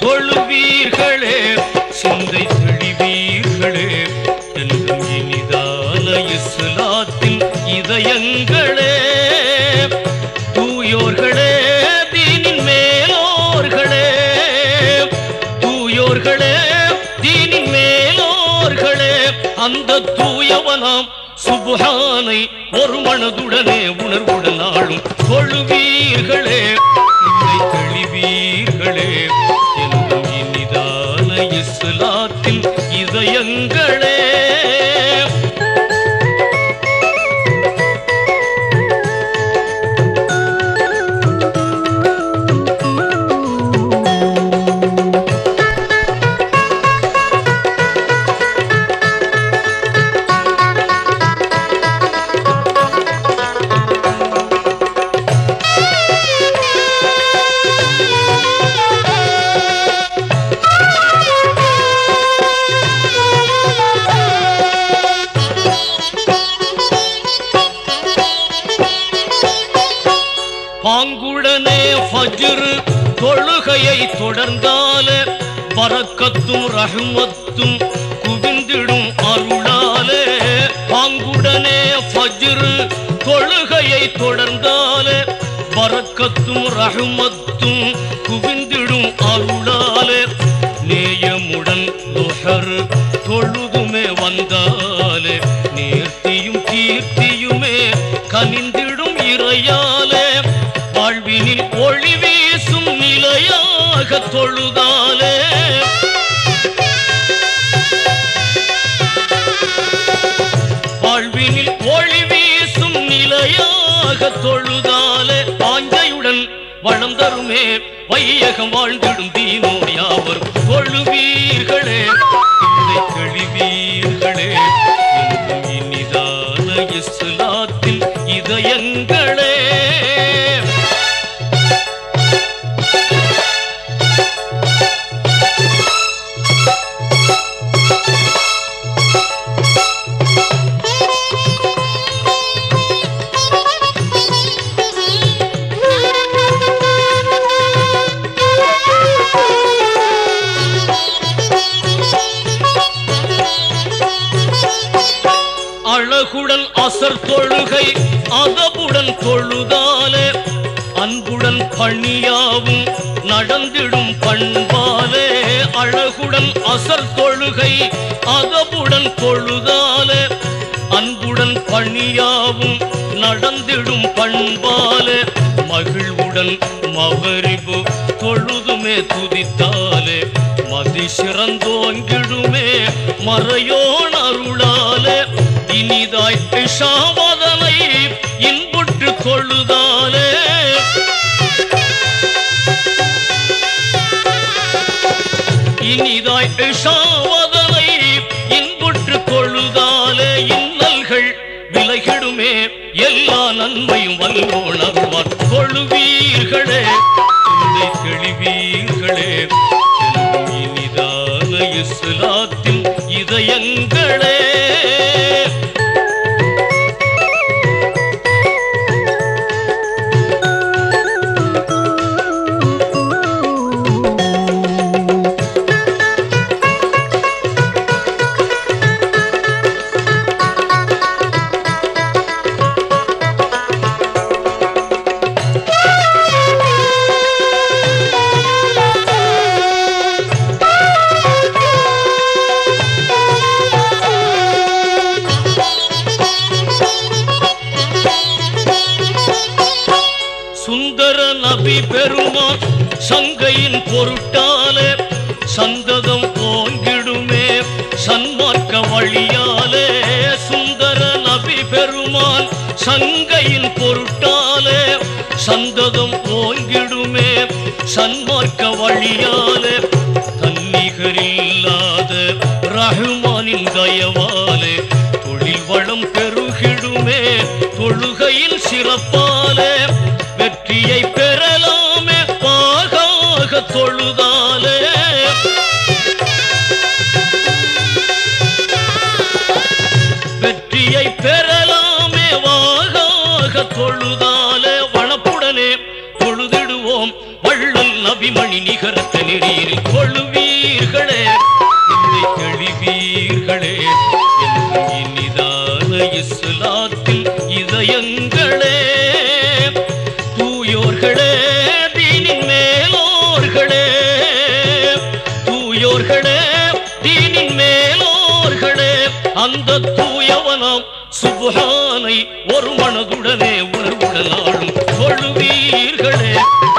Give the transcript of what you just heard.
தொழுவீர்களே சிந்தை தெளிவீர்களே என்றும் இனிதான இஸ்லாத்தின் இதயங்களே தூயோர்களே தீனின் மேலோர்களே தூயோர்களே தீனின் மேலோர்களே அந்த தூயவனாம் சுபஹானை ஒரு மனதுடனே உணர்வுடன் ஆளும் தொழுவீர்களே இல்லை தெளிவீர்களே என்றும் இனிதான இஸ்லாத்தின் இதயங்களே பாங்குடனே ஃபஜ்ர் தொழுகையை தொடர்ந்தால பரக்கத்தும் ரஹ்மத்தும் குவிந்திடும் அருளாலே பாங்குடனே ஃபஜ்ர் தொழுகையை தொடர்ந்தால பரக்கத்தும் ரஹ்மத்தும் குவிந்திடும் அருளாலே நேயமுடன் லுஹர் தொழுதுமே வந்தாலே நேர்த்தியும் கீர்த்தியுமே கனிந்திடும் இறையாலே வாழ்வினில் ஒளி வீசும் நிலையாக தொழுதாலே வாழ்வினில் ஒளி வீசும் நிலையாக தொழுதாலே ஆஞ்சையுடன் வளம் தருமே வையகம் வாழ்ந்திடும் தீனோர் யாவரும் தொழுவீர்களே இல்லை தெளிவீர்களே என்றும் இனிதான இஸ்லாத்தின் இதயங்களே அழகுடன் அசர் தொழுகை அதபுடன் தொழுதாலே அன்புடன் பணியாவும் நடந்திடும் பண்பாலே அழகுடன் அசர் தொழுகை அதபுடன் தொழுதாலே அன்புடன் பணியாவும் நடந்திடும் பண்பாலே மகிழ்வுடன் மகரிபு தொழுதுமே துதித்தாலே மதி சிறந்தோங்கிடுமே மறையோன் அருளாலே இனிதாய் இஷாவதனை இன்புற்று தொழுதாலே இனிதாய் இஷாவதனை இன்புற்று தொழுதாலே இன்னல்கள் விலகிடுமே எல்லா நன்மையும் வல்லோன் அருள்வார் தொழுவீர்களே சிந்தை தெளிவீர்களே என்றும் இனிதான இஸ்லாத்தின் இதயங்களே சுந்தர நபி பெருமான் சங்கையின் பொருட்டாலே சந்ததம் ஓங்கிடுமே சன்மார்க்க வழியாலே சுந்தர நபி பெருமான் சங்கையின் பொருட்டாலே சந்ததம் ஓங்கிடுமே சன்மார்க்க வழியாலே தன்னிகரில்லாத ரஹ்மானின் தயவாலே தொழில் வளம் பெருகிடுமே தொழுகையில் சிறப்பாலே வெற்றியை பெறலாமே பாகாக தொழுதாலே வெற்றியை பெறலாமே வாகாக தொழுதாலே வனப்புடனே தொழுதிடுவோம் வள்ளல் நபிமணி நிகர ஞானத்த நெறியில் கொள்வீர்களே என்னை தெளிவீர்களே என்று இனிதான இஸ்லாத்தில் இதயங்களே தூயோர்களே தீனின் மேலோர்களே தூயோர்களே தீனின் மேலோர்களே அந்த தூயவனாம் சுபஹானை ஒரு மனதுடனே உணர்வுடன் ஆளும் கொள்வீர்களே